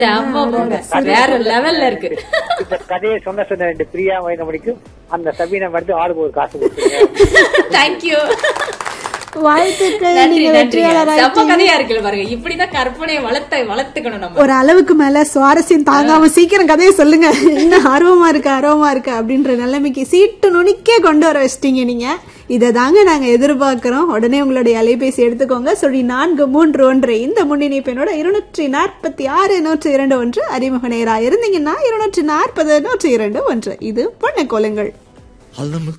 செம்ம போங்க வேற லெவல்ல இருக்கு இந்த கதையை சொன்ன சொன்ன ரெண்டு பிரியா வைகமணிக்கும் அந்த சபீனா மருந்து ஆளுக்கு ஒரு காசு கொடுத்துருங்க தேங்க்யூ வாழ்த்துக்கள் நன்றி நீங்க நன்றி வெற்றியாளர் செம்ம கதையா இருக்குல்ல பாருங்க இப்படிதான் கற்பனையை வளர்த்த வளர்த்துக்கணும் நம்ம ஒரு அளவுக்கு மேல சுவாரஸ்யம் தாங்காம சீக்கிரம் கதையை சொல்லுங்க இன்னும் ஆர்வமா இருக்கு ஆர்வமா இருக்கு அப்படின்ற நிலைமைக்கு சீட்டு நுனிக்கே கொண்டு வர வச்சிட்டீங்க நீங்க இதை தாங்க நாங்க எதிர்பார்க்கிறோம் உடனே உங்களுடைய அலைபேசி எடுத்துக்கோங்க சொல்லி நான்கு மூன்று ஒன்று இந்த முன்னிணைப்பினோட இருநூற்றி நாற்பத்தி ஆறு நூற்றி இரண்டு ஒன்று அறிமுக நேரா இருந்தீங்கன்னா இருநூற்றி நாற்பது நூற்றி இரண்டு ஒன்று இது பொண்ணு கோலங்கள் அளவு